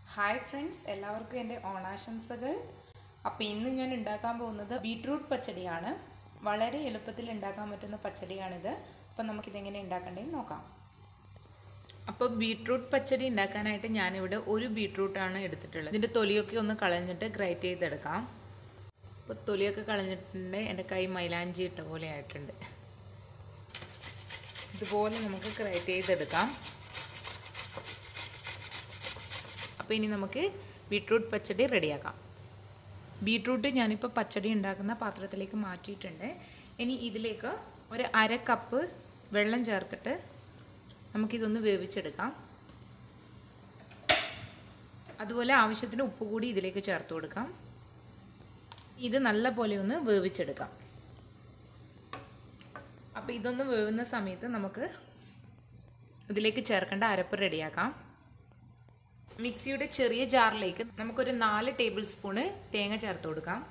hi friends എല്ലാവർക്കും എൻ്റെ ഓണാശംസകൾ അപ്പോൾ ഇന്ന് ഞാൻ ഉണ്ടാക്കാൻ പോകുന്നത് ബീട്രൂട്ട് പച്ചടിയാണ് വളരെ എളുപ്പത്തിൽ ഉണ്ടാക്കാൻ പറ്റുന്ന പച്ചടിയാണിത് അപ്പോൾ നമുക്കിതെങ്ങനെ ഉണ്ടാക്കേണ്ടതെന്ന് നോക്കാം അപ്പോൾ ബീട്രൂട്ട് പച്ചടി ഉണ്ടാക്കാനായിട്ട് ഞാനിവിടെ ഒരു ബീട്രൂട്ടാണ് എടുത്തിട്ടുള്ളത് ഇതിൻ്റെ തൊലിയൊക്കെ ഒന്ന് കളഞ്ഞിട്ട് ഗ്രൈറ്റ് ചെയ്തെടുക്കാം അപ്പോൾ തൊലിയൊക്കെ കളഞ്ഞിട്ടുണ്ട് എൻ്റെ കൈ മൈലാഞ്ചി ഇട്ട പോലെ ആയിട്ടുണ്ട് ഇതുപോലെ നമുക്ക് ഗ്രൈറ്റ് ചെയ്തെടുക്കാം അപ്പോൾ ഇനി നമുക്ക് ബീട്രൂട്ട് പച്ചടി റെഡിയാക്കാം ബീട്രൂട്ട് ഞാനിപ്പോൾ പച്ചടി ഉണ്ടാക്കുന്ന പാത്രത്തിലേക്ക് മാറ്റിയിട്ടുണ്ട് ഇനി ഇതിലേക്ക് ഒരു അര കപ്പ് വെള്ളം ചേർത്തിട്ട് നമുക്കിതൊന്ന് വേവിച്ചെടുക്കാം അതുപോലെ ആവശ്യത്തിന് ഉപ്പ് കൂടി ഇതിലേക്ക് ചേർത്ത് കൊടുക്കാം ഇത് നല്ല പോലെ ഒന്ന് വേവിച്ചെടുക്കാം അപ്പോൾ ഇതൊന്ന് വേവുന്ന സമയത്ത് നമുക്ക് ഇതിലേക്ക് ചേർക്കേണ്ട അരപ്പ് റെഡിയാക്കാം മിക്സിയുടെ ചെറിയ ജാറിലേക്ക് നമുക്കൊരു നാല് ടേബിൾ സ്പൂണ് തേങ്ങ ചേർത്ത് കൊടുക്കാം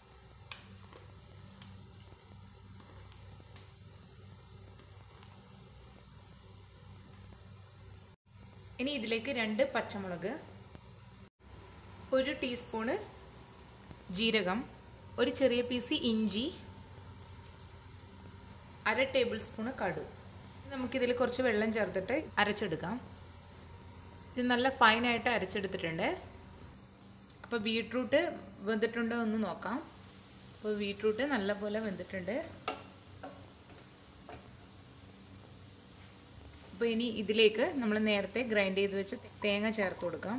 ഇനി ഇതിലേക്ക് രണ്ട് പച്ചമുളക് ഒരു ടീസ്പൂണ് ജീരകം ഒരു ചെറിയ പീസ് ഇഞ്ചി അര ടേബിൾ സ്പൂണ് കടു നമുക്കിതിൽ കുറച്ച് വെള്ളം ചേർത്തിട്ട് അരച്ചെടുക്കാം ഇത് നല്ല ഫൈനായിട്ട് അരച്ചെടുത്തിട്ടുണ്ട് അപ്പോൾ ബീട്രൂട്ട് വെന്തിട്ടുണ്ടോ എന്ന് നോക്കാം അപ്പോൾ ബീട്രൂട്ട് നല്ലപോലെ വെന്തിട്ടുണ്ട് അപ്പോൾ ഇനി ഇതിലേക്ക് നമ്മൾ നേരത്തെ ഗ്രൈൻഡ് ചെയ്ത് വെച്ച് തേങ്ങ ചേർത്ത് കൊടുക്കാം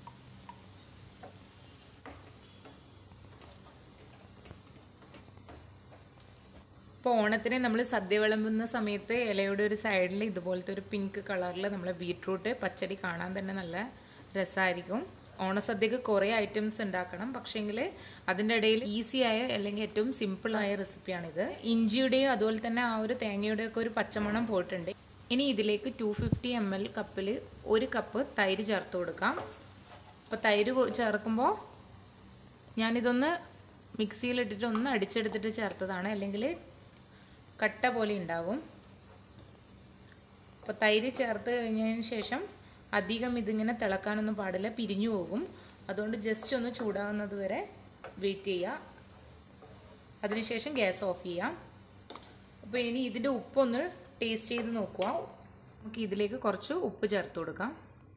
ഇപ്പോൾ ഓണത്തിന് നമ്മൾ സദ്യ വിളമ്പുന്ന സമയത്ത് ഇലയുടെ ഒരു സൈഡിൽ ഇതുപോലത്തെ ഒരു പിങ്ക് കളറിൽ നമ്മൾ ബീട്രൂട്ട് പച്ചടി കാണാൻ തന്നെ നല്ല രസമായിരിക്കും ഓണസദ്യക്ക് കുറേ ഐറ്റംസ് ഉണ്ടാക്കണം പക്ഷേങ്കിൽ അതിൻ്റെ ഇടയിൽ ഈസി ആയ അല്ലെങ്കിൽ ഏറ്റവും സിമ്പിളായ റെസിപ്പിയാണിത് ഇഞ്ചിയുടെയും അതുപോലെ തന്നെ ആ ഒരു തേങ്ങയുടെയും ഒക്കെ ഒരു പച്ചമണം പോയിട്ടുണ്ട് ഇനി ഇതിലേക്ക് ടു ഫിഫ്റ്റി എം എൽ കപ്പിൽ ഒരു കപ്പ് തൈര് ചേർത്ത് കൊടുക്കാം അപ്പോൾ തൈര് ചേർക്കുമ്പോൾ ഞാനിതൊന്ന് മിക്സിയിലിട്ടിട്ട് ഒന്ന് അടിച്ചെടുത്തിട്ട് ചേർത്തതാണ് അല്ലെങ്കിൽ കട്ട പോലെ ഉണ്ടാകും അപ്പോൾ തൈര് ചേർത്ത് കഴിഞ്ഞതിന് ശേഷം അധികം ഇതിങ്ങനെ തിളക്കാനൊന്നും പാടില്ല പിരിഞ്ഞു പോകും അതുകൊണ്ട് ജസ്റ്റ് ഒന്ന് ചൂടാകുന്നത് വരെ വെയിറ്റ് ചെയ്യുക അതിനുശേഷം ഗ്യാസ് ഓഫ് ചെയ്യാം അപ്പോൾ ഇനി ഇതിൻ്റെ ഉപ്പൊന്ന് ടേസ്റ്റ് ചെയ്ത് നോക്കുക നമുക്ക് ഇതിലേക്ക് കുറച്ച് ഉപ്പ് ചേർത്ത് കൊടുക്കാം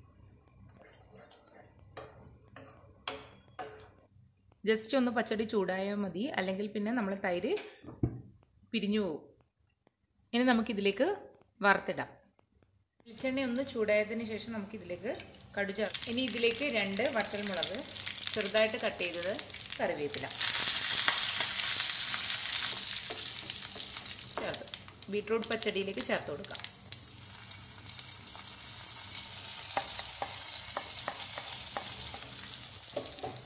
ജസ്റ്റ് ഒന്ന് പച്ചടി ചൂടായാൽ മതി അല്ലെങ്കിൽ പിന്നെ നമ്മൾ തൈര് പിരിഞ്ഞു പോകും ഇനി നമുക്കിതിലേക്ക് വറുത്തിടാം വെളിച്ചെണ്ണ ഒന്ന് ചൂടായതിന് ശേഷം നമുക്കിതിലേക്ക് കടു ചേർ ഇനി ഇതിലേക്ക് രണ്ട് വറ്റൽമുളക് ചെറുതായിട്ട് കട്ട് ചെയ്തത് കറിവേപ്പില ചേർത്ത് ബീട്രൂട്ട് പച്ചടിയിലേക്ക് ചേർത്ത് കൊടുക്കാം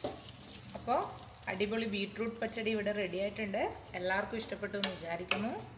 അപ്പോൾ അടിപൊളി ബീട്രൂട്ട് പച്ചടി ഇവിടെ റെഡി ആയിട്ടുണ്ട് എല്ലാവർക്കും ഇഷ്ടപ്പെട്ടു എന്ന് വിചാരിക്കുന്നു